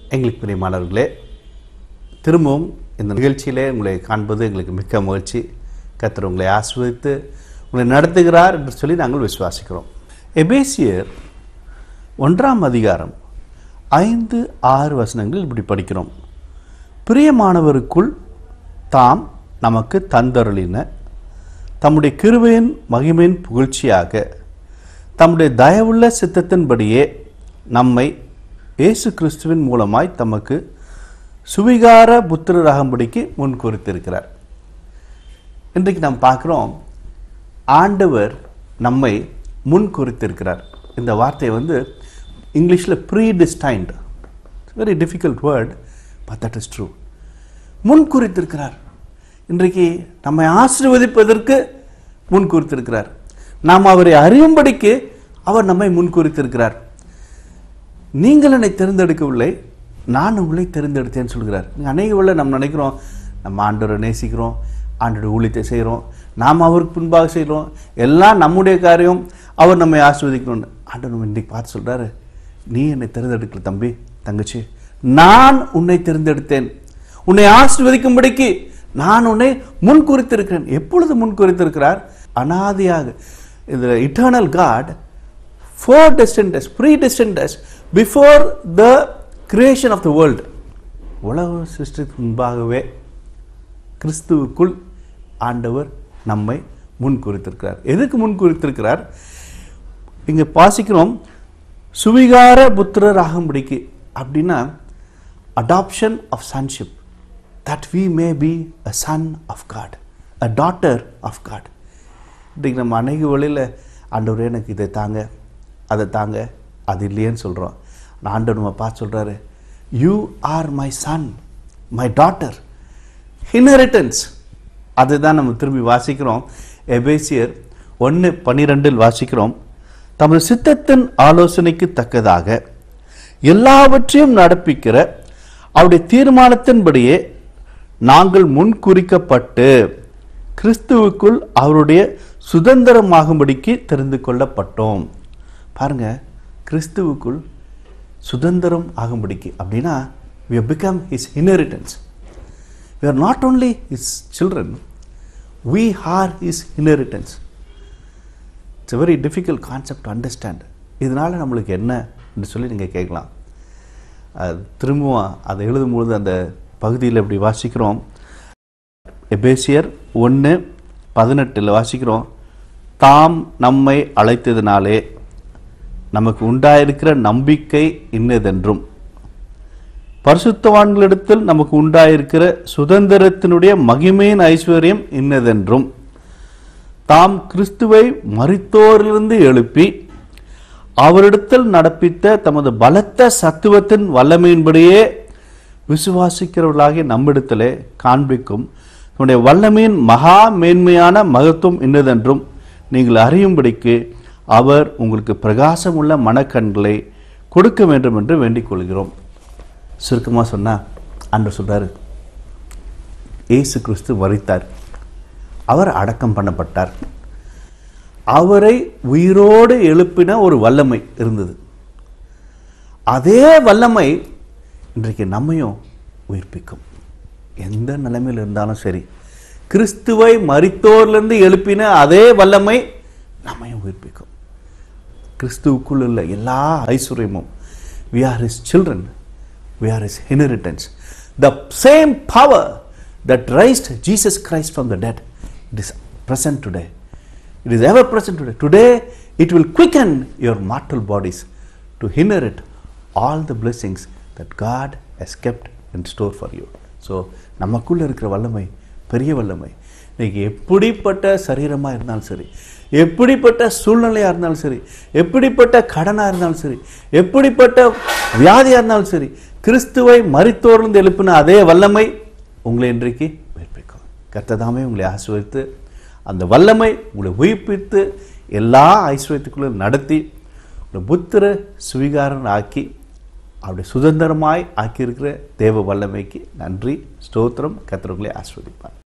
எங்களுக்கு பிரியமானவர்களே திரும்பவும் இந்த நிகழ்ச்சியிலே உங்களை காண்பது எங்களுக்கு மிக்க மகிழ்ச்சி கர்த்தர் உங்களை ஆசிர்வதித்து உங்களை நடத்துகிறார் என்று சொல்லி நாங்கள் விசுவாசிக்கிறோம் எபேசியர் ஒன்றாம் அதிகாரம் ஐந்து ஆறு வசனங்கள் இப்படி படிக்கிறோம் பிரியமானவருக்குள் தாம் நமக்கு தந்தருளின தம்முடைய கிருபையின் மகிமையின் புகழ்ச்சியாக தம்முடைய தயவுள்ள சித்தத்தின்படியே நம்மை இயேசு கிறிஸ்துவின் மூலமாய் தமக்கு சுவிகார புத்திரராகும்படிக்கு முன் குறித்திருக்கிறார் இன்றைக்கு நாம் பார்க்குறோம் ஆண்டவர் நம்மை முன் குறித்திருக்கிறார் இந்த வார்த்தை வந்து இங்கிலீஷில் predestined very difficult word but that is true முன் குறித்திருக்கிறார் இன்றைக்கு நம்மை ஆசீர்வதிப்பதற்கு முன் குறித்திருக்கிறார் நாம் அவரை அறியும்படிக்கு அவர் நம்மை முன் குறித்திருக்கிறார் நீங்கள் என்னை தேர்ந்தெடுக்கவில்லை நான் உங்களை தேர்ந்தெடுத்தேன்னு சொல்கிறார் நீங்கள் அநேக வேளை நம்ம நினைக்கிறோம் நம்ம ஆண்டவரை நேசிக்கிறோம் ஆண்டோட ஊழியத்தை செய்கிறோம் நாம் அவருக்கு பின்பாக செய்கிறோம் எல்லாம் நம்முடைய காரியம் அவர் நம்மை ஆஸ்வதிக்கணும்னு ஆண்டவர் நம்ம இன்றைக்கு பார்த்து சொல்கிறாரு நீ என்னை தேர்ந்தெடுக்கல தம்பி தங்கச்சி நான் உன்னை தேர்ந்தெடுத்தேன் உன்னை ஆசீர்வதிக்கும்படிக்கு நான் உன்னை முன் குறித்திருக்கிறேன் எப்பொழுது முன் குறித்திருக்கிறார் அனாதியாக இந்த eternal God foredestinates predestinates before the creation of the world உலக சிருஷ்டிக்கு முன்பாகவே கிறிஸ்துவுக்குள் ஆண்டவர் நம்மை முன் குறித்திருக்கிறார் எதுக்கு முன் குறித்திருக்கிறார் இங்கே வாசிக்கிறோம் சுவிகார புத்திரர் ஆகும்படிக்கு அப்படின்னா adoption of sonship that we may be a son of God a daughter of God இன்றைக்கு நம்ம அநேக வழியில் ஆண்டவரே எனக்கு இதை தாங்க அதை தாங்க அது இல்லையேன்னு சொல்கிறோம் நான் ஆண்டவர் நம்ம பார்த்து சொல்கிறாரு you are my son my daughter inheritance அதுதான் நம்ம திரும்பி வாசிக்கிறோம் எபேசியர் ஒன்று பன்னிரெண்டில் வாசிக்கிறோம் தமது சித்தத்தின் ஆலோசனைக்கு தக்கதாக எல்லாவற்றையும் நடப்பிக்கிற அவருடைய தீர்மானத்தின்படியே நாங்கள் முன்குறிக்கப்பட்டு கிறிஸ்துவுக்குள் அவருடைய சுதந்திரமாகும்படிக்கு தெரிந்து கொள்ளப்பட்டோம் பாருங்க கிறிஸ்துவுக்குள் சுதந்திரம் ஆகும்படிக்கு அப்படின்னா we have become his inheritance we are not only his children we are his inheritance it's a very difficult concept to understand இதனால் நம்மளுக்கு என்ன என்று சொல்லி நீங்கள் கேட்கலாம் அது திரும்பவும் அதை எழுதும்பொழுது அந்த பகுதியில் இப்படி வாசிக்கிறோம் எபேசியர் ஒன்று பதினெட்டில் வாசிக்கிறோம் தாம் நம்மை அழைத்ததினாலே நமக்கு உண்டாயிருக்கிற நம்பிக்கை இன்னதென்றும் பரிசுத்தவான்களிடத்தில் நமக்கு உண்டாயிருக்கிற சுதந்திரத்தினுடைய மகிமையின் ஐஸ்வர்யம் இன்னதென்றும் தாம் கிறிஸ்துவை மரித்தோரிலிருந்து எழுப்பி அவரிடத்தில் நடப்பித்த தமது பலத்த சத்துவத்தின் வல்லமையின்படியே விசுவாசிக்கிறவர்களாகிய நம்மிடத்திலே காண்பிக்கும் நம்முடைய வல்லமையின் மகா மேன்மையான மகத்துவம் இன்னதென்றும் நீங்கள் அறியும்படிக்கு அவர் உங்களுக்கு பிரகாசமுள்ள மனக்கண்களை கொடுக்க வேண்டும் என்று வேண்டிக் கொள்கிறோம் சுருக்கமாக சொன்னால் அன்று சொல்றாரு இயேசு கிறிஸ்து மரித்தார் அவர் அடக்கம் பண்ணப்பட்டார் அவரை உயிரோடு எழுப்பின ஒரு வல்லமை இருந்தது அதே வல்லமை இன்றைக்கு நம்மையும் உயிர்ப்பிக்கும் எந்த நிலைமையில் இருந்தாலும் சரி கிறிஸ்துவை மரித்தோர்லேருந்து எழுப்பின அதே வல்லமை நம்மையும் உயிர்ப்பிக்கும் கிறிஸ்துவுக்குள் உள்ள எல்லா ஐஸ்வர்யமும் we are his children we are his inheritance the same power that raised jesus christ from the dead it is present today it is ever present today today it will quicken your mortal bodies to inherit all the blessings that god has kept in store for you so நமக்குள்ள இருக்கிற வல்லமை பெரிய வல்லமை இன்னைக்கு எப்படிப்பட்ட சரீரமாக இருந்தாலும் சரி எப்படிப்பட்ட சூழ்நிலையாக இருந்தாலும் சரி எப்படிப்பட்ட கடனாக இருந்தாலும் சரி எப்படிப்பட்ட வியாதியாக இருந்தாலும் சரி கிறிஸ்துவை மரித்தோர்ந்து எழுப்பின அதே வல்லமை உங்களை இன்றைக்கு உயிர்ப்பிக்கும் கர்த்ததாமே உங்களை ஆசிர்வதித்து அந்த வல்லமை உங்களை உயிர்ப்பித்து எல்லா ஐஸ்வர்யத்துக்குள்ளும் நடத்தி உங்களை புத்திர சுவீகாரன் ஆக்கி அவருடைய சுதந்திரமாய் ஆக்கியிருக்கிற தேவ வல்லமைக்கு நன்றி ஸ்தோத்திரம் கர்த்தர் உங்களை ஆஸ்வதிப்பார்